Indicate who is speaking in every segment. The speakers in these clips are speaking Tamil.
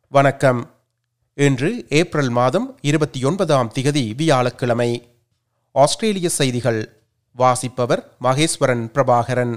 Speaker 1: வணக்கம் இன்று ஏப்ரல் மாதம் இருபத்தி ஒன்பதாம் திகதி வியாழக்கிழமை ஆஸ்திரேலிய செய்திகள் வாசிப்பவர் மகேஸ்வரன் பிரபாகரன்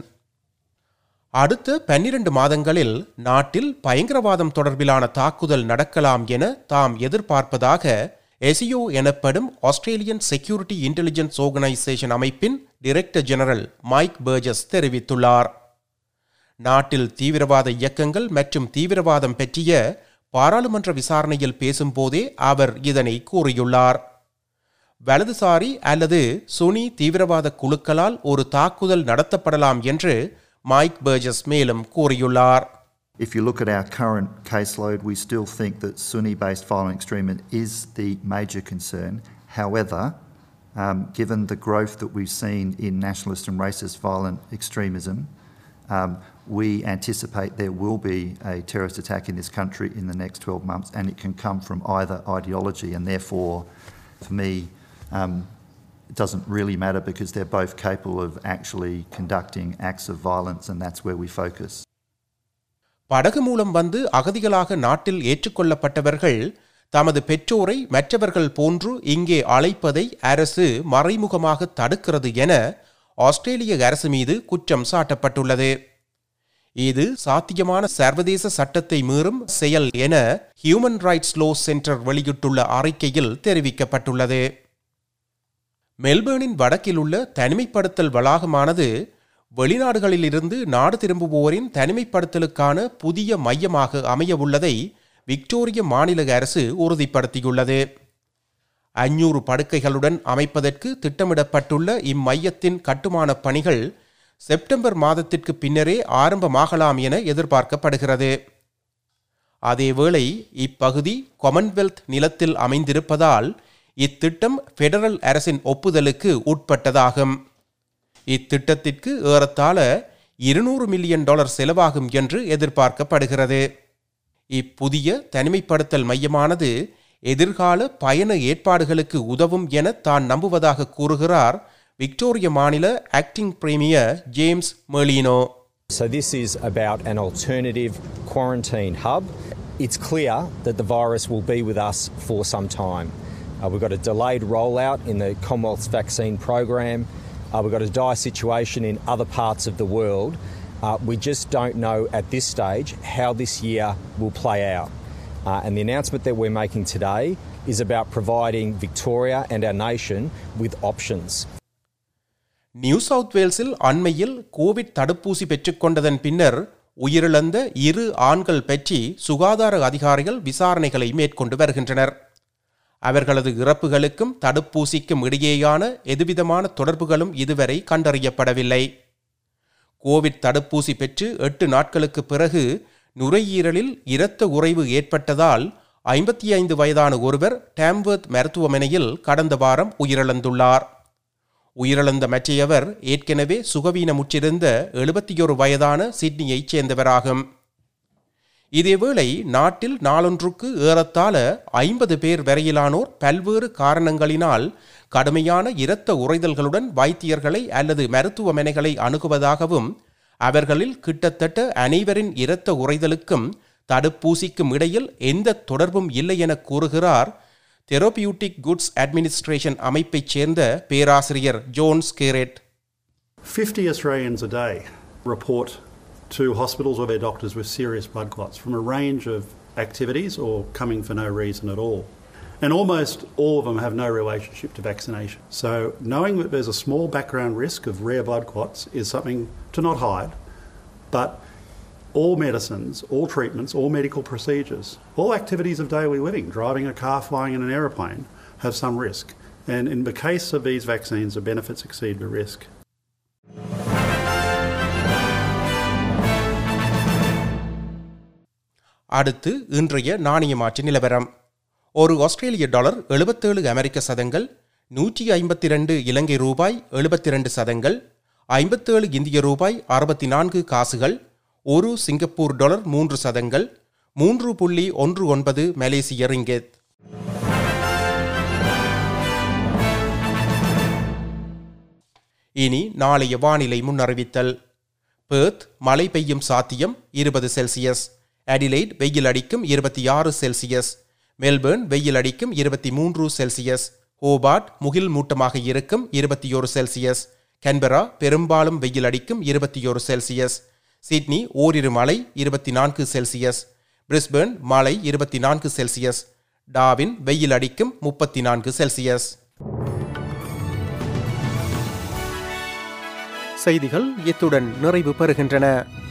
Speaker 1: அடுத்த பன்னிரண்டு மாதங்களில் நாட்டில் பயங்கரவாதம் தொடர்பிலான தாக்குதல் நடக்கலாம் என தாம் எதிர்பார்ப்பதாக எசியோ எனப்படும் ஆஸ்திரேலியன் செக்யூரிட்டி இன்டெலிஜென்ஸ் ஆர்கனைசேஷன் அமைப்பின் டைரக்டர் ஜெனரல் மைக் பர்ஜஸ் தெரிவித்துள்ளார் நாட்டில் தீவிரவாத இயக்கங்கள் மற்றும் தீவிரவாதம் பற்றிய பாராளுமன்ற விசாரணையில் பேசும்போதே அவர் இதனை கூறியுள்ளார் வலதுசாரி அல்லது சுனி தீவிரவாத குழுக்களால் ஒரு தாக்குதல் நடத்தப்படலாம் என்று மைக் பர்ஜஸ் மேலும் கூறியுள்ளார்
Speaker 2: If you look at our current caseload, we still think that Sunni based violent extremism is the major concern. However, um, given the growth that we've seen in nationalist and racist violent extremism, um, we anticipate there will be a terrorist attack in this country in the next 12 months, and it can come from either ideology, and therefore, for me, um, it doesn't really matter because they're both capable of actually conducting acts of violence, and that's where we focus.
Speaker 1: படகு மூலம் வந்து அகதிகளாக நாட்டில் ஏற்றுக்கொள்ளப்பட்டவர்கள் தமது பெற்றோரை மற்றவர்கள் போன்று இங்கே அழைப்பதை அரசு மறைமுகமாக தடுக்கிறது என ஆஸ்திரேலிய அரசு மீது குற்றம் சாட்டப்பட்டுள்ளது இது சாத்தியமான சர்வதேச சட்டத்தை மீறும் செயல் என ஹியூமன் ரைட்ஸ் லோ சென்டர் வெளியிட்டுள்ள அறிக்கையில் தெரிவிக்கப்பட்டுள்ளது மெல்பேர்னின் வடக்கில் உள்ள தனிமைப்படுத்தல் வளாகமானது வெளிநாடுகளிலிருந்து நாடு திரும்புவோரின் தனிமைப்படுத்தலுக்கான புதிய மையமாக அமையவுள்ளதை விக்டோரிய மாநில அரசு உறுதிப்படுத்தியுள்ளது அஞ்சூறு படுக்கைகளுடன் அமைப்பதற்கு திட்டமிடப்பட்டுள்ள இம்மையத்தின் கட்டுமான பணிகள் செப்டம்பர் மாதத்திற்கு பின்னரே ஆரம்பமாகலாம் என எதிர்பார்க்கப்படுகிறது அதேவேளை இப்பகுதி காமன்வெல்த் நிலத்தில் அமைந்திருப்பதால் இத்திட்டம் பெடரல் அரசின் ஒப்புதலுக்கு உட்பட்டதாகும் இத்திட்டத்திற்கு ஏறத்தாழ இருநூறு மில்லியன் டாலர் செலவாகும் என்று எதிர்பார்க்கப்படுகிறது இப்புதிய தனிமைப்படுத்தல் மையமானது எதிர்கால பயண ஏற்பாடுகளுக்கு உதவும் என தான் நம்புவதாக கூறுகிறார் விக்டோரிய மாநில acting premier James Merlino
Speaker 3: So, this is about an alternative quarantine hub. It's clear that the virus will be with us for some time. Uh, we've got a delayed rollout in the Commonwealth's vaccine program. Uh, we've got a dire situation in other parts of the world. Uh, we just don't know at this stage how this year will play out. Uh, and the announcement that we're making today is about providing Victoria and our nation with options.
Speaker 1: New South வேல்ஸில் அண்மையில் கோவிட் தடுப்பூசி பெற்றுக்கொண்டதன் பின்னர் உயிரிழந்த இரு ஆண்கள் பற்றி சுகாதார அதிகாரிகள் விசாரணைகளை மேற்கொண்டு வருகின்றனர் அவர்களது இறப்புகளுக்கும் தடுப்பூசிக்கும் இடையேயான எதுவிதமான தொடர்புகளும் இதுவரை கண்டறியப்படவில்லை கோவிட் தடுப்பூசி பெற்று எட்டு நாட்களுக்கு பிறகு நுரையீரலில் இரத்த உறைவு ஏற்பட்டதால் ஐம்பத்தி ஐந்து வயதான ஒருவர் டேம்வர்த் மருத்துவமனையில் கடந்த வாரம் உயிரிழந்துள்ளார் உயிரிழந்த மற்றையவர் ஏற்கனவே சுகவீனமுற்றிருந்த எழுபத்தியொரு வயதான சிட்னியைச் சேர்ந்தவராகும் இதேவேளை நாட்டில் நாளொன்றுக்கு ஏறத்தாழ ஐம்பது பேர் வரையிலானோர் பல்வேறு காரணங்களினால் கடுமையான இரத்த உறைதல்களுடன் வைத்தியர்களை அல்லது மருத்துவமனைகளை அணுகுவதாகவும் அவர்களில் கிட்டத்தட்ட அனைவரின் இரத்த உறைதலுக்கும் தடுப்பூசிக்கும் இடையில் எந்த தொடர்பும் இல்லை என கூறுகிறார் தெரோபியூட்டிக் குட்ஸ் அட்மினிஸ்ட்ரேஷன் அமைப்பைச் சேர்ந்த பேராசிரியர் Jones Garrett
Speaker 4: 50 Australians a day report to hospitals or their doctors with serious blood clots from a range of activities or coming for no reason at all. And almost all of them have no relationship to vaccination. So, knowing that there's a small background risk of rare blood clots is something to not hide, but all medicines, all treatments, all medical procedures, all activities of daily living, driving a car, flying in an aeroplane, have some risk. And in the case of these vaccines, the benefits exceed the risk.
Speaker 1: அடுத்து இன்றைய நாணய மாற்று நிலவரம் ஒரு ஆஸ்திரேலிய டாலர் எழுபத்தேழு அமெரிக்க சதங்கள் நூற்றி ஐம்பத்தி ரெண்டு இலங்கை ரூபாய் எழுபத்தி ரெண்டு சதங்கள் ஐம்பத்தேழு இந்திய ரூபாய் அறுபத்தி நான்கு காசுகள் ஒரு சிங்கப்பூர் டாலர் மூன்று சதங்கள் மூன்று புள்ளி ஒன்று ஒன்பது மலேசிய ரிங்கெத் இனி நாளைய வானிலை முன்னறிவித்தல் பேர்த் மழை பெய்யும் சாத்தியம் இருபது செல்சியஸ் அடிலைட் வெயில் அடிக்கும் இருபத்தி ஆறு செல்சியஸ் மெல்பேர்ன் வெயில் அடிக்கும் இருபத்தி மூன்று செல்சியஸ் ஹோபார்ட் முகில் மூட்டமாக இருக்கும் இருபத்தி ஒரு செல்சியஸ் கன்பரா பெரும்பாலும் வெயில் அடிக்கும் இருபத்தி ஒரு செல்சியஸ் சிட்னி ஓரிரு மழை இருபத்தி நான்கு செல்சியஸ் பிரிஸ்பேர்ன் மழை இருபத்தி நான்கு செல்சியஸ் டாவின் வெயில் அடிக்கும் முப்பத்தி நான்கு செல்சியஸ் செய்திகள் இத்துடன் நிறைவு பெறுகின்றன